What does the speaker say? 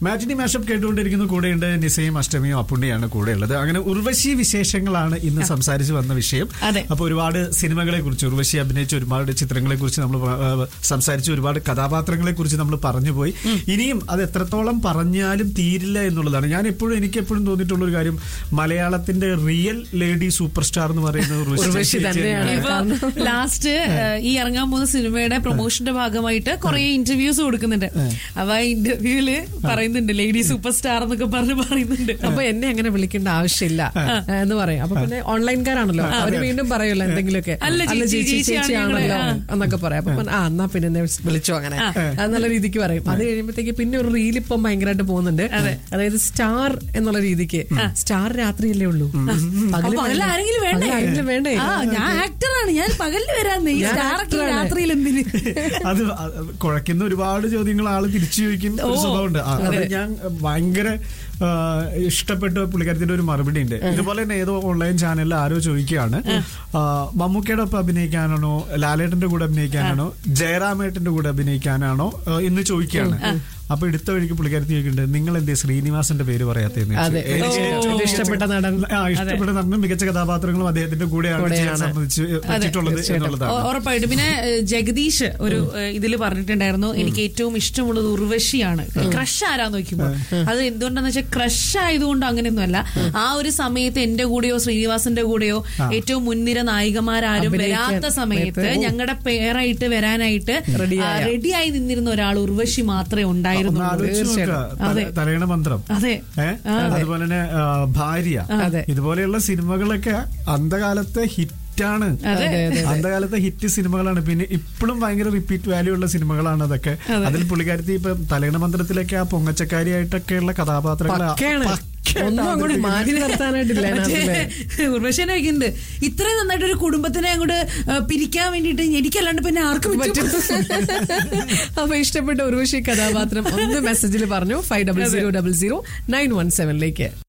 മാറ്റിനി mashup കേട്ടുകൊണ്ടിരിക്കുന്ന കൂടെയുണ്ട് നിസയും അഷ്ടമിയും അപ്പുണ്ണിയാണ് കൂടെയുള്ളത് അങ്ങനെ ഉർവശി വിശേഷങ്ങളാണ് ഇന്ന് സംസാരിച്ചു വന്ന വിഷയം അതെ. അപ്പൊ ഒരുപാട് സിനിമകളെ കുറിച്ച് ഉർവശി അഭിനയിച്ച ഒരുപാട് ചിത്രങ്ങളെ കുറിച്ച് നമ്മൾ സംസാരിച്ചു ഒരുപാട് കഥാപാത്രങ്ങളെ കുറിച്ച് നമ്മൾ പറഞ്ഞുപോയി ഇനിയും അത് എത്രത്തോളം പറഞ്ഞാലും തീരില്ല എന്നുള്ളതാണ് ഞാൻ എപ്പോഴും എനിക്ക് എപ്പോഴും തോന്നിയിട്ടുള്ള ഒരു കാര്യം മലയാളത്തിന്റെ റിയൽ ലേഡി സൂപ്പർ സ്റ്റാർ എന്ന് പറയുന്നത് ഉർവശി ഉർവശി ചേച്ചി തന്നെയാണ്. തന്നെയാണ്. ഇപ്പൊ ലാസ്റ്റ് ഈ ഇറങ്ങാൻ പോകുന്ന സിനിമയുടെ പ്രൊമോഷന്റെ ഭാഗമായിട്ട് കുറെ ഇന്റർവ്യൂസ് കൊടുക്കുന്നുണ്ട് അപ്പൊ ആ ഇന്റർവ്യൂല് പറയുന്നുണ്ട് ലേഡി സൂപ്പർ സ്റ്റാർ എന്നൊക്കെ പറഞ്ഞ് പറയുന്നുണ്ട് അപ്പൊ എന്നെ അങ്ങനെ വിളിക്കേണ്ട ആവശ്യമില്ല എന്ന് പറയും അപ്പൊ പിന്നെ ഓൺലൈൻകാരാണല്ലോ അവര് വീണ്ടും പറയുമല്ലോ എന്തെങ്കിലുമൊക്കെ അല്ല, ചേച്ചി, ചേച്ചി ചേച്ചിയാണ് ചേച്ചിയാണല്ലോ ഞങ്ങള്. എന്നൊക്കെ പറയാം അപ്പൊ പിന്നെ, ആ എന്നാ പിന്നെ എന്നെ വിളിച്ചോ അങ്ങനെ എന്നുള്ള രീതിക്ക് പറയും അത് കഴിയുമ്പോഴത്തേക്ക് പിന്നെ ഒരു റീൽ ഇപ്പം ഭയങ്കരമായിട്ട് പോകുന്നുണ്ട് അതായത് സ്റ്റാർ എന്നുള്ള രീതിക്ക് സ്റ്റാർ രാത്രിയല്ലേ ഉള്ളൂ അപ്പൊ പകൽ ആരെങ്കിലും വേണ്ടേ പകല് ആരെങ്കിലും വേണ്ടേ ആ ഞാൻ ആക്ടറാണ് ഞാൻ പകലിൽ വരാന്ന് ഈ ഞാൻ സ്റ്റാറൊക്കെ actor ആണ്. രാത്രിയിൽ എന്തിന് അത് അത് കുഴക്കുന്ന ഒരുപാട് ചോദ്യങ്ങൾ ആള് തിരിച്ചു ചോദിക്കും ഒരു സ്വഭാവമുണ്ട് ആ, അത് ഞാൻ ഭയങ്കര ആ, ഇഷ്ടപ്പെട്ട പുള്ളിക്കാരത്തിന്റെ ഒരു മറുപടി ഉണ്ട് ഇതുപോലെ തന്നെ ഏതോ ഓൺലൈൻ ചാനലിൽ ആരോ ചോദിക്കുകയാണ് ആ, മമ്മൂക്കയുടെ ഒപ്പം അഭിനയിക്കാനാണോ ലാലേട്ടന്റെ കൂടെ അഭിനയിക്കാനാണോ ജയറാമേട്ടന്റെ കൂടെ അഭിനയിക്കാനാണോ ആ, എന്ന് ചോദിക്കുകയാണ് അപ്പൊ എടുത്ത വഴിക്ക് പുള്ളിക്കാരത്തി ചോദിക്കുന്നുണ്ട് നിങ്ങൾ എന്തേ ശ്രീനിവാസന്റെ പേര് പറയാത്തതെന്ന് അതെ ചോദിച്ചു. എനിക്ക് ഏറ്റവും ഇഷ്ടപ്പെട്ട നടൻ ആ ഇഷ്ടപ്പെട്ട നടനും മികച്ച കഥാപാത്രങ്ങളും അദ്ദേഹത്തിന്റെ കൂടെയാണ് ചെയ്യാൻ കൂടെയാണ്. സമ്മതിച്ച് വെച്ചിട്ടുള്ളത് എന്നുള്ളതാണ് ഉ- ഉറപ്പായിട്ടും പിന്നെ ഏഹ്, ജഗദീഷ് ഒരു ഇതിൽ പറഞ്ഞിട്ടുണ്ടായിരുന്നു എനിക്ക് ഏറ്റവും ഇഷ്ടമുള്ളത് ഉർവശിയാണ് ക്രഷ് ആരാന്ന് നോക്കുമ്പോ അത് എന്തുകൊണ്ടാന്ന് വെച്ചാൽ ക്രഷ് ആയതുകൊണ്ട് അങ്ങനെയൊന്നുമല്ല ആ ഒരു സമയത്ത് എന്റെ കൂടെയോ ശ്രീനിവാസന്റെ കൂടെയോ ഏറ്റവും മുൻനിര നായികമാരാരും അഭിനയിക്കാൻ വരാത്ത സമയത്ത് സമയത്ത് ഞങ്ങളുടെ പേരായിട്ട് വരാനായിട്ട് റെഡിയായ. റെഡിയായി നിന്നിരുന്ന ഒരാൾ ഉർവശി മാത്രമേ ഒന്ന് ഉണ്ടായിരുന്നുള്ളൂ ആലോചിച്ച് നോക്കുക. തല- തലയണ മന്ത്രം അതെ ഏ? അതുപോലെ തന്നെ ആ, ഭാര്യ അതെ. ഇതുപോലെയുള്ള സിനിമകളൊക്കെ അന്ധകാലത്തെ ഹിറ്റാണ് അതെ. അന്ധകാലത്തെ ഹിറ്റ് സിനിമകളാണ് പിന്നെ ഇപ്പോഴും ഭയങ്കര റിപ്പീറ്റ് വാല്യൂ ഉള്ള സിനിമകളാണ് അതൊക്കെ അതിൽ പുള്ളിക്കാരത്തി ഇപ്പൊ തലയണ മന്ത്രത്തിലൊക്കെ ആ പൊങ്ങച്ചക്കാരിയായിട്ടൊക്കെയുള്ള കഥാപാത്രങ്ങൾ പക്കയാണ് ഒന്നും അങ്ങോട്ട് മാറ്റി നിർത്താനായിട്ടില്ല അതിനകത്തില്. ഉർവശനെ വയ്ക്കുന്നുണ്ട് ഇത്രയും നന്നായിട്ട് ഒരു കുടുംബത്തിനെ അങ്ങോട്ട് ആ, പിരിക്കാൻ വേണ്ടിയിട്ട് എനിക്കല്ലാണ്ട് പിന്നെ ആർക്കും പറ്റും അപ്പൊ ഇഷ്ടപ്പെട്ട ഉർവശി കഥാപാത്രം ഒന്ന് മെസ്സേജിൽ പറഞ്ഞു five double zero double zero nine one സെവനിലേക്ക്